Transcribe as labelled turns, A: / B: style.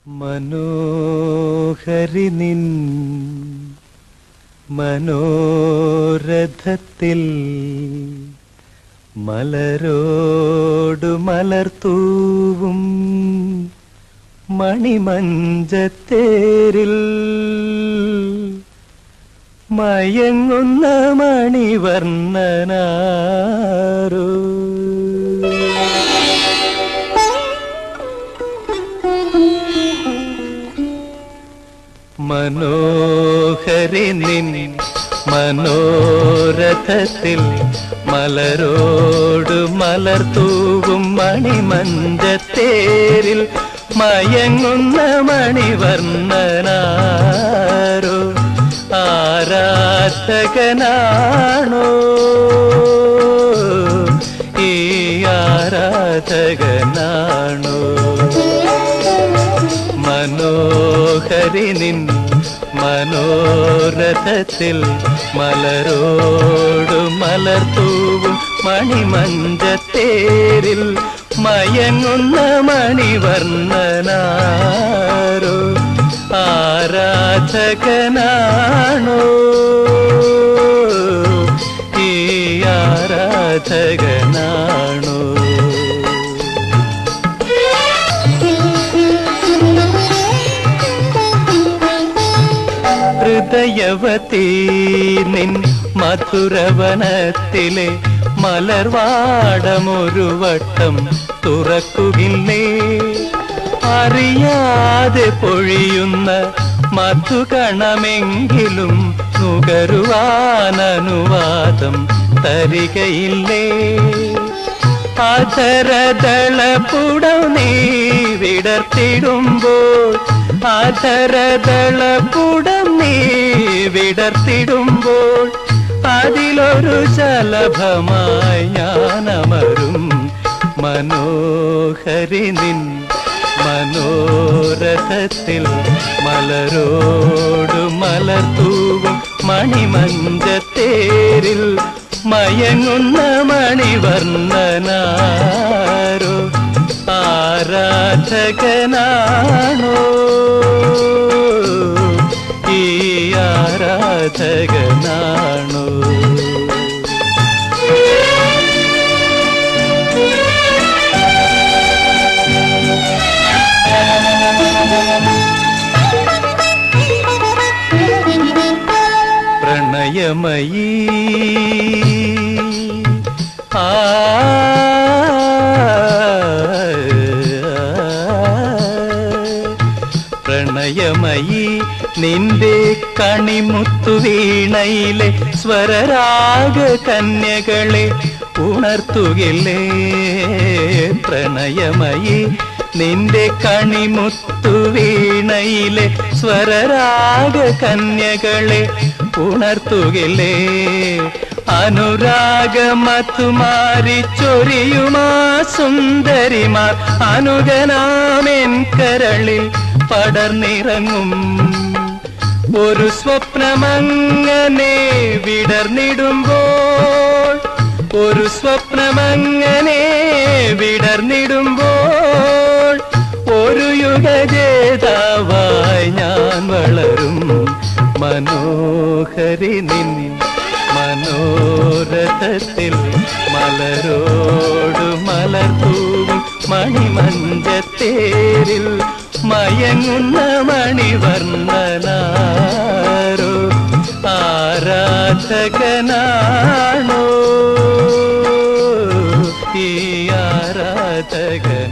A: മനോഹരി നിൻ മനോരഥത്തിൽ മലരോടു മലർത്തൂവും മണിമഞ്ചത്തേരിൽ മയങ്ങുന്ന മണിവർണ്ണനാരോ മനോഹരി നിൻ മനോരഥത്തിൽ മലരോട് മലർത്തൂവും മണിമഞ്ചത്തേരിൽ മയങ്ങുന്ന മണിവർണ്ണനാരോ ആരാധകനാണോ ഈ ആരാധകനാണോ മനോഹരി നിൻ മനോരഥത്തിൽ മലരോട് മലർത്തൂവും മണിമഞ്ചത്തേരിൽ മയങ്ങുന്ന മണിവർണ്ണനാരോ ആരാധകനാണോ ഈ ആരാധകനാണോ ഹൃദയവതീ നിൻ മധുരവനത്തിലെ മലർവാടമൊരു വട്ടം തുറക്കുകില്ലേ അറിയാതെ പൊഴിയുന്ന മധുകണമെങ്കിലും നുകരുവാനനുവാദം തരികയില്ലേ അധരദളപുടം നീ വിടർത്തിടുമ്പോൾ അധരദളപുടം നീ വിടർത്തിടുമ്പോൾ അതിലൊരു ശലഭമായി ഞാനമരും മനോഹരി നിൻ മനോരഥത്തിൽ മലരോട് മലർത്തൂവും മണിമഞ്ചത്തേരിൽ മയങ്ങുന്ന മണിവർണ്ണനാരോ ആരാധകനാണോ ഈ ആരാധകനാണോ പ്രണയമയീ ആ പ്രണയമയീ നിന്റെ കണിമുത്തു വീണയിലെ സ്വരരാഗ കന്യകളെ ഉണർത്തുകില്ലേ പ്രണയമയീ നിന്റെ കണിമുത്തു വീണയിലെ സ്വരരാഗ കന്യകളെ ഉണർത്തുകില്ലേ അനുരാഗമത്തുമാരി ചൊരിയുമാ സുന്ദരിമാർ അനുഗനാമെൻ കരളിൽ പടർന്നിറങ്ങും ഒരു സ്വപ്നമങ്ങനെ വിടർന്നിടുമ്പോൾ ഒരു സ്വപ്നമങ്ങനെ വിടർന്നിടുമ്പോൾ ഒരു യുഗജേതാവായി ഞാൻ വളരും മനോഹരി നിൻ മനോരഥത്തിൽ മലരോട് മലർത്തൂവും മണിമഞ്ചത്തേരിൽ മയങ്ങുന്ന മണിവർണ്ണനാരോ ആരാധകനാണോ ഈ ആരാധകൻ